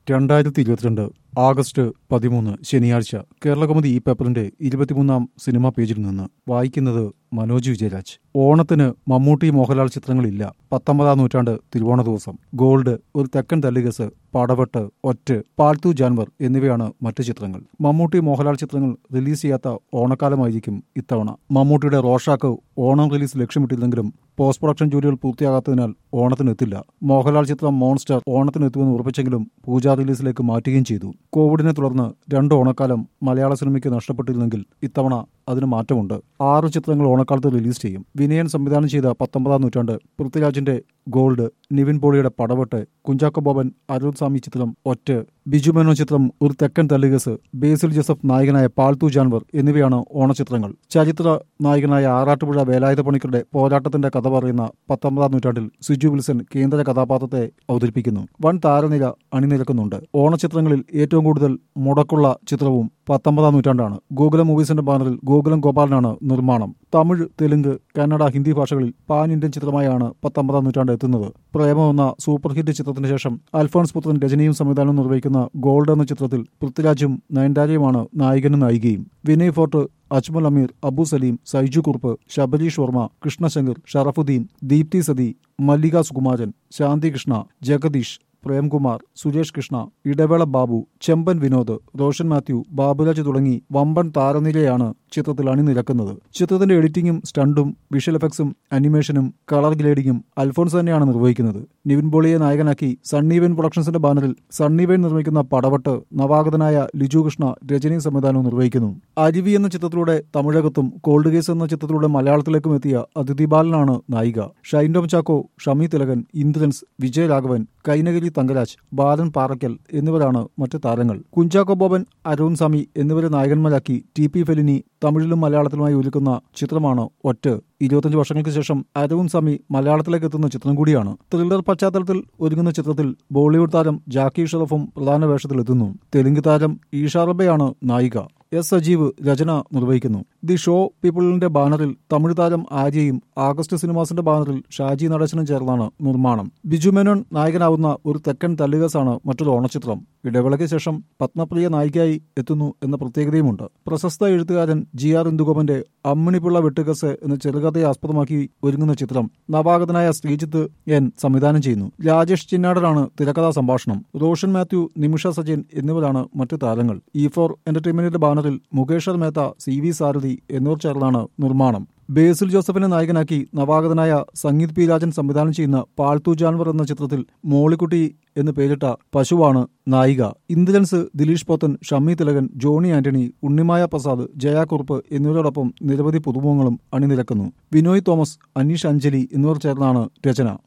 രണ്ടായിരത്തി ഇരുപത്തിരണ്ട് ആഗസ്റ്റ് പതിമൂന്ന് ശനിയാഴ്ച കേരളകൗമുദി ഈ പേപ്പറിന്റെ ഇരുപത്തിമൂന്നാം സിനിമാ പേജിൽ നിന്ന് വായിക്കുന്നത് മനോജ് വിജയരാജ് ഓണത്തിന് മമ്മൂട്ടി മോഹൻലാൽ ചിത്രങ്ങളില്ല പത്തൊമ്പതാം നൂറ്റാണ്ട് തിരുവോണ ദിവസം ഗോൾഡ് ഒരു തെക്കൻ തല്ലുകേസ് പടവെട്ട് ഒറ്റ് പാൽത്തു ജാൻവർ എന്നിവയാണ് മറ്റു ചിത്രങ്ങൾ മമ്മൂട്ടി മോഹൻലാൽ ചിത്രങ്ങൾ റിലീസ് ചെയ്യാത്ത ഓണക്കാലമായിരിക്കും ഇത്തവണ മമ്മൂട്ടിയുടെ റോഷാക്ക് ഓണം റിലീസ് ലക്ഷ്യമിട്ടില്ലെങ്കിലും പോസ്റ്റ് പ്രൊഡക്ഷൻ ജോലികൾ പൂർത്തിയാകാത്തതിനാൽ ഓണത്തിന് എത്തില്ല മോഹൻലാൽ ചിത്രം മോൺസ്റ്റർ ഓണത്തിന് എത്തുമെന്ന് ഉറപ്പിച്ചെങ്കിലും പൂജാ റിലീസിലേക്ക് മാറ്റുകയും ചെയ്തു കോവിഡിനെ തുടർന്ന് രണ്ട് ഓണക്കാലം മലയാള സിനിമയ്ക്ക് നഷ്ടപ്പെട്ടിരുന്നെങ്കിൽ ഇത്തവണ അതിന് മാറ്റമുണ്ട് ആറ് ചിത്രങ്ങൾ ഓണക്കാലത്ത് റിലീസ് ചെയ്യും വിനയൻ സംവിധാനം ചെയ്ത പത്തൊമ്പതാം നൂറ്റാണ്ട് പൃഥ്വിരാജിന്റെ ഗോൾഡ് നിവിൻ പോളിയുടെ പടവെട്ട് കുഞ്ചാക്കോ ബോബൻ അരുൺ സ്വാമി ചിത്രം ഒറ്റ് ബിജു മേനോൻ ചിത്രം ഒരു തെക്കൻ തല്ലുകേസ് ബേസിൽ ജോസഫ് നായകനായ പാൽത്തു ജാൻവർ എന്നിവയാണ് ഓണചിത്രങ്ങൾ ചരിത്ര നായകനായ ആറാട്ടുപുഴ വേലായുധ പണിക്കരുടെ പോരാട്ടത്തിന്റെ കഥ പറയുന്ന പത്തൊമ്പതാം നൂറ്റാണ്ടിൽ സിജു വിൽസൺ കേന്ദ്ര കഥാപാത്രത്തെ അവതരിപ്പിക്കുന്നു വൻ താരനിര അണിനിരക്കുന്നുണ്ട് ഓണചിത്രങ്ങളിൽ ഏറ്റവും കൂടുതൽ മുടക്കുള്ള ചിത്രവും പത്തൊമ്പതാം നൂറ്റാണ്ടാണ് ഗോകുലം മൂവീസിന്റെ ബാനറിൽ ഗോകുലം ഗോപാലനാണ് നിർമ്മാണം തമിഴ് തെലുങ്ക് കന്നഡ ഹിന്ദി ഭാഷകളിൽ പാൻ ഇന്ത്യൻ ചിത്രമായാണ് പത്തൊമ്പതാം നൂറ്റാണ്ട് എത്തുന്നത് പ്രേമം എന്ന സൂപ്പർ ഹിറ്റ് ചിത്രത്തിന് ശേഷം അൽഫോൺസ് പുത്രൻ രചനയും സംവിധാനവും നിർവഹിക്കുന്ന ഗോൾഡ് എന്ന ചിത്രത്തിൽ പൃഥ്വിരാജും നയൻതാരയുമാണ് നായകനും നായികയും വിനയ് ഫോർട്ട് അജ്മൽ അമീർ അബു സലീം സൈജു കുറുപ്പ് ശബരീഷ് വർമ്മ കൃഷ്ണശങ്കർ ഷറഫുദ്ദീൻ ദീപ്തി സതി മല്ലിക സുകുമാരൻ ശാന്തി കൃഷ്ണ ജഗദീഷ് പ്രേംകുമാർ സുരേഷ് കൃഷ്ണ ഇടവേള ബാബു ചെമ്പൻ വിനോദ് റോഷൻ മാത്യു ബാബുരാജ് തുടങ്ങി വമ്പൻ താരനിരയാണ് ചിത്രത്തിൽ അണിനിരക്കുന്നത് ചിത്രത്തിന്റെ എഡിറ്റിംഗും സ്റ്റണ്ടും വിഷ്വൽ എഫക്ട്സും അനിമേഷനും കളർ ഗ്രേഡിംഗും അൽഫോൺസ് തന്നെയാണ് നിർവഹിക്കുന്നത് നിവിൻ പോളിയെ നായകനാക്കി സണ്ണീവൻ പ്രൊഡക്ഷൻസിന്റെ ബാനറിൽ സണ്ണിവൻ നിർമ്മിക്കുന്ന പടവട്ട് നവാഗതനായ ലിജു കൃഷ്ണ രചനയും സംവിധാനവും നിർവഹിക്കുന്നു അരുവി എന്ന ചിത്രത്തിലൂടെ തമിഴകത്തും കോൾഡ് കേസ് എന്ന ചിത്രത്തിലൂടെ മലയാളത്തിലേക്കും എത്തിയ അതിഥി ബാലനാണ് നായിക ഷൈൻ ടോം ചാക്കോ ഷമി തിലകൻ ഇന്ദ്രൻസ് വിജയരാഘവൻ കൈനഗിരി തങ്കരാജ് ബാലൻ പാറയ്ക്കൽ എന്നിവരാണ് മറ്റ് താരങ്ങൾ കുഞ്ചാക്കോ ബോബൻ അരുൺ സ്വാമി എന്നിവരെ നായകന്മാരാക്കി ടി പി ഫെലിനി തമിഴിലും മലയാളത്തിലുമായി ഒരുക്കുന്ന ചിത്രമാണ് ഒറ്റ് ഇരുപത്തഞ്ച് വർഷങ്ങൾക്ക് ശേഷം അരുൺ സ്വാമി മലയാളത്തിലേക്ക് എത്തുന്ന ചിത്രം കൂടിയാണ് ത്രില്ലർ പശ്ചാത്തലത്തിൽ ഒരുങ്ങുന്ന ചിത്രത്തിൽ ബോളിവുഡ് താരം ജാക്കി ഷറഫും പ്രധാന വേഷത്തിലെത്തുന്നു തെലുങ്ക് താരം ഈഷാറബയാണ് നായിക എസ് സജീവ് രചന നിർവഹിക്കുന്നു ദി ഷോ പീപ്പിളിന്റെ ബാനറിൽ തമിഴ് താരം ആര്യയും ആഗസ്റ്റ് സിനിമാസിന്റെ ബാനറിൽ ഷാജി നടേശനും ചേർന്നാണ് നിർമ്മാണം ബിജു മേനോൻ നായകനാവുന്ന ഒരു തെക്കൻ തല്ലുകസാണ് മറ്റൊരു ഓണച്ചിത്രം ഇടവേളയ്ക്ക് ശേഷം പത്മപ്രിയ നായികയായി എത്തുന്നു എന്ന പ്രത്യേകതയുമുണ്ട് പ്രശസ്ത എഴുത്തുകാരൻ ജി ആർ ഇന്ദുഗോപന്റെ അമ്മിണിപ്പിള്ള വെട്ടുകസ് എന്ന ചെറുകഥയെ ആസ്പദമാക്കി ഒരുങ്ങുന്ന ചിത്രം നവാഗതനായ ശ്രീജിത്ത് എൻ സംവിധാനം ചെയ്യുന്നു രാജേഷ് ചിന്നാടനാണ് തിരക്കഥാ സംഭാഷണം റോഷൻ മാത്യു നിമിഷ സജയൻ എന്നിവരാണ് മറ്റ് താരങ്ങൾ ഇ ഫോർ എന്റർടൈൻമെന്റിന്റെ ബാനറിൽ മുകേഷർ മേത്ത സി വി സാരഥി എന്നിവർ ചേർന്നാണ് നിർമ്മാണം ബേസിൽ ജോസഫിനെ നായകനാക്കി നവാഗതനായ സംഗീത് പി രാജൻ സംവിധാനം ചെയ്യുന്ന പാൾത്തു ജാൻവർ എന്ന ചിത്രത്തിൽ മോളിക്കുട്ടി എന്ന് പേരിട്ട പശുവാണ് നായിക ഇന്ദ്രൻസ് ദിലീഷ് പോത്തൻ ഷമ്മി തിലകൻ ജോണി ആന്റണി ഉണ്ണിമായ പ്രസാദ് ജയ കുറുപ്പ് എന്നിവരോടൊപ്പം നിരവധി പുതുമുഖങ്ങളും അണിനിരക്കുന്നു വിനോയ് തോമസ് അനീഷ് അഞ്ജലി എന്നിവർ ചേർന്നാണ് രചന